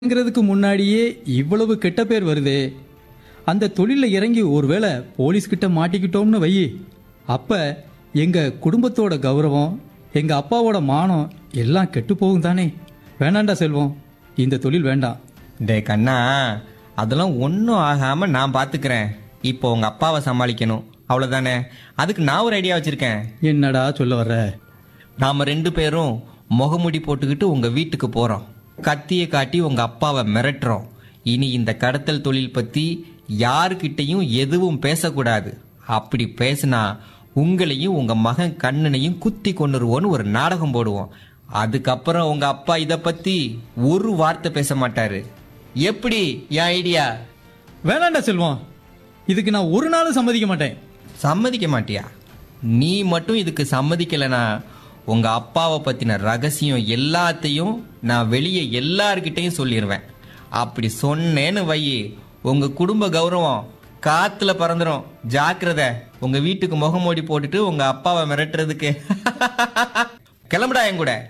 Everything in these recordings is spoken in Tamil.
ங்கிறதுக்கு முன்னாடியே இவ்வளவு கெட்ட பேர் வருதே அந்த தொழில இறங்கி ஒருவேளை போலீஸ் கிட்ட மாட்டிக்கிட்டோம்னு வை அப்ப எங்க குடும்பத்தோட கௌரவம் எங்க அப்பாவோட மானம் எல்லாம் கெட்டு போகும் தானே வேணாண்டா செல்வம் இந்த தொழில் வேண்டாம் டே கண்ணா அதெல்லாம் ஒன்றும் ஆகாமல் நான் பார்த்துக்கிறேன் இப்போ உங்கள் அப்பாவை சமாளிக்கணும் அவ்வளோதானே அதுக்கு நான் ஒரு ஐடியா வச்சுருக்கேன் என்னடா சொல்ல வர்ற நாம் ரெண்டு பேரும் முகமுடி போட்டுக்கிட்டு உங்கள் வீட்டுக்கு போகிறோம் கத்தியை காட்டி உங்கள் அப்பாவை மிரட்டுறோம் இனி இந்த கடத்தல் தொழில் பற்றி யாருக்கிட்டையும் எதுவும் பேசக்கூடாது அப்படி பேசினா உங்களையும் உங்கள் மகன் கண்ணனையும் குத்தி கொண்டுருவோன்னு ஒரு நாடகம் போடுவோம் அதுக்கப்புறம் உங்கள் அப்பா இதை பற்றி ஒரு வார்த்தை பேச மாட்டாரு எப்படி என் ஐடியா வேணாண்டா செல்வம் இதுக்கு நான் ஒரு நாளும் சம்மதிக்க மாட்டேன் சம்மதிக்க மாட்டியா நீ மட்டும் இதுக்கு சம்மதிக்கலைனா உங்க அப்பாவை பத்தின ரகசியம் எல்லாத்தையும் நான் வெளியே எல்லார்கிட்டையும் சொல்லிடுவேன் அப்படி சொன்னேன்னு வை உங்க குடும்ப கௌரவம் காத்துல பறந்துடும் ஜாக்கிரதை உங்க வீட்டுக்கு முகமூடி போட்டுட்டு உங்க அப்பாவை மிரட்டுறதுக்கு கிளம்புடா என் கூட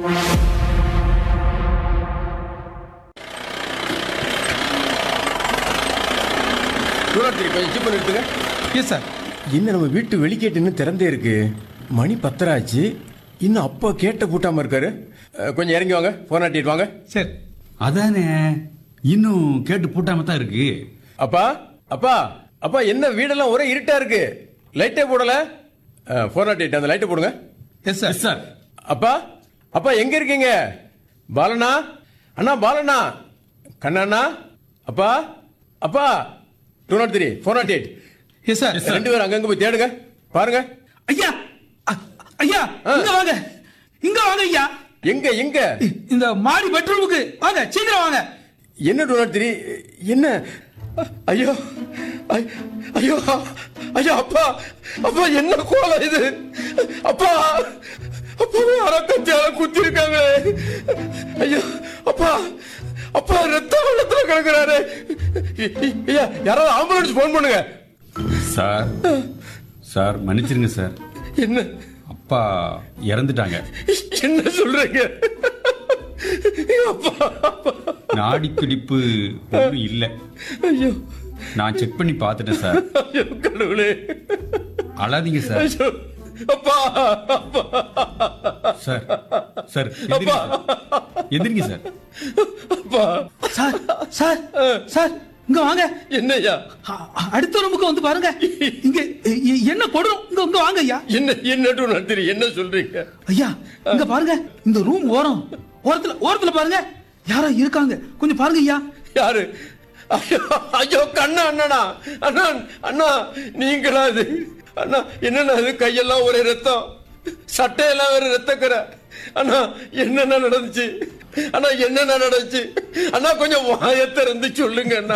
தூரத்திரி கொஞ்சம் ஜிப் நிறுத்துங்க எஸ் சார் என்ன நம்ம வீட்டு வெளிக்கேட்டு இன்னும் திறந்தே இருக்கு மணி பத்தராச்சு இன்னும் அப்பா கேட்ட பூட்டாம இருக்காரு அஹ், கொஞ்சம் இறங்கி வாங்க போன் ஆட்டிட்டு வாங்க சரி அதானே இன்னும் கேட்டு பூட்டாம தான் இருக்கு அப்பா அப்பா அப்பா என்ன வீடெல்லாம் ஒரே இருட்டா இருக்கு லைட்டே போடல போன் ஆட்டிட்டு அந்த லைட்டை போடுங்க எஸ் சார் சார் அப்பா அப்பா எங்க இருக்கீங்க பாலனா அண்ணா பாலனா கண்ணண்ணா அப்பா அப்பா two nought three four nought eight yes sir ரெண்டு பேரும் அங்கங்க போய் தேடுங்க பாருங்க ஐயா அ- ஐயா இங்க வாங்க இங்க வாங்க ஐயா எங்க எங்க இ- இந்த மாடி பெட்ரூமுக்கு வாங்க சீக்கிரம் வாங்க என்ன டூ நாட் த்ரீ என்ன ஐயோ ஐ- ஐயோ ஐயோ அப்பா அப்பா என்ன கோலம் இது அப்பா அப்பா யாரோ கத்தியால குத்தி இருக்காங்க ஐயோ அப்பா அப்பா ரத்த வெள்ளத்துல கிடக்குறாரு ஐ- ஐ- ஐயா யாராவது ஆம்புலன்ஸ் போன் பண்ணுங்க சார் சார் மன்னிச்சிருங்க சார் என்ன அப்பா இறந்துட்டாங்க என்ன சொல்றீங்க அப்பா நாடி துடிப்பு ஒன்றும் இல்லை ஐயோ நான் செக் பண்ணி பார்த்துட்டேன் சார் ஐயோ கடவுளே அழாதீங்க சார் ஐயோ அப்பா அப்பா சார் சார் எந்திரிங்க சார். எந்திரிங்க சார் அப்பா சார் சார் சார் இங்க வாங்க என்னய்யா அ- அ- அடுத்த ரூமுக்கு வந்து பாருங்க இங்க இ- இ- என்ன கொடுறோம் இங்க இங்க வாங்க ஐயா என்ன என்ன டூ நாட் த்ரீ என்ன சொல்றீங்க ஐயா இங்க பாருங்க இந்த ரூம் ஓரம் ஓரத்துல ஓரத்துல பாருங்க யாரோ இருக்காங்க கொஞ்சம் பாருங்க ஐயா யாரு ஐயோ ஐயோ கண்ணா அண்ணனா அண்ணா அண்ணா நீங்களா அது அண்ணா என்னண்ணா அது கையெல்லாம் ஒரே ரத்தம் சட்டையெல்லாம் வேற ரத்தக்கரை அண்ணா என்னென்ன நடந்துச்சு அண்ணா என்னென்ன நடந்துச்சு அண்ணா கொஞ்சம் வாயை திறந்து சொல்லுங்க அண்ணா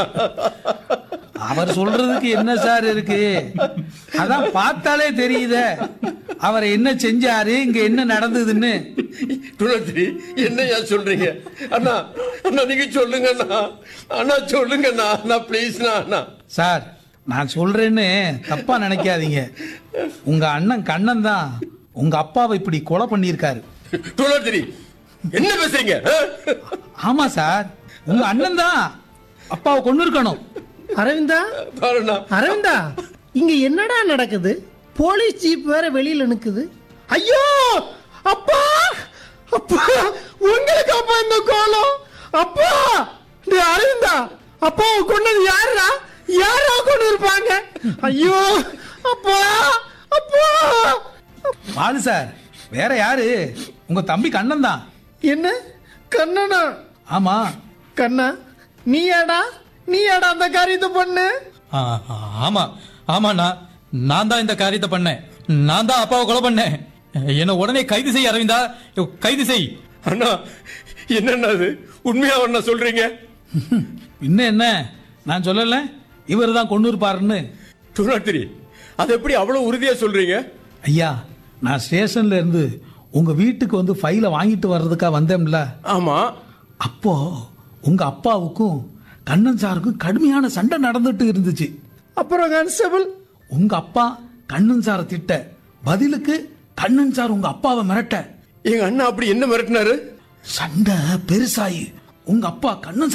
அவர் சொல்றதுக்கு என்ன சார் இருக்கு அதான் பார்த்தாலே தெரியுதே அவர் என்ன செஞ்சாரு இங்க என்ன நடந்ததுன்னு துளசி என்னையா சொல்றீங்க அண்ணா அண்ணா நீங்க சொல்லுங்க அண்ணா அண்ணா சொல்லுங்க அண்ணா அண்ணா ப்ளீஸ்ண்ணா அண்ணா சார் நான் சொல்றேன்னு தப்பா நினைக்காதீங்க உங்க அண்ணன் கண்ணன் தான் உங்க அப்பாவை இப்படி கொலை பண்ணியிருக்காரு துளசி என்ன பேசுறீங்க ஆ? ஆமா சார் உங்க அண்ணன் தான் அப்பாவை கொண்டு இருக்கணும் அரவிந்தா பாருண்ணா அரவிந்தா இங்க என்னடா நடக்குது போலீஸ் ஜீப் வேற வெளியில நிக்குது ஐயோ அப்பா அப்பா உங்களுக்கு அப்பா இந்த கோலம் அப்பா டேய் அரவிந்தா அப்பாவை கொண்டது யாருடா யாரா கொண்டு இருப்பாங்க ஐயோ அப்பா அப்பா பாலு சார் வேற யாரு உங்க தம்பி கண்ணன் தான் என்ன கண்ணனா ஆமா கண்ணா நீயாடா நீயாடா அந்த காரியத்தை பண்ணு ஆ, ஆ, ஆமா ஆமாண்ணா நான் தான் இந்த காரியத்தை பண்ணேன் நான் தான் அப்பாவை கொலை பண்ணேன் என்ன உடனே கைது செய் அரவிந்தா கைது செய் அண்ணா என்னண்ணா அது உண்மையா அண்ணா சொல்றீங்க இன்னும் என்ன நான் சொல்லல இவர் தான் கொண்டு இருப்பாருன்னு துணாத்திரி அது எப்படி அவ்வளவு உறுதியா சொல்றீங்க ஐயா நான் ஸ்டேஷன்ல இருந்து உங்க வீட்டுக்கு வந்து ஃபைலை வாங்கிட்டு வர்றதுக்காக வந்தேன்ல ஆமா அப்போ உங்க அப்பாவுக்கும் கண்ணன் சாருக்கும் கடுமையான சண்டை நடந்துட்டு இருந்துச்சு அப்புறம் கான்ஸ்டபிள் உங்க அப்பா கண்ணன் சாரை திட்ட பதிலுக்கு கண்ணன் சார் உங்க அப்பாவை மிரட்ட எங்க அண்ணா அப்படி என்ன மிரட்டினாரு சண்டை பெருசாயி உங்க அப்பா கண்ணன்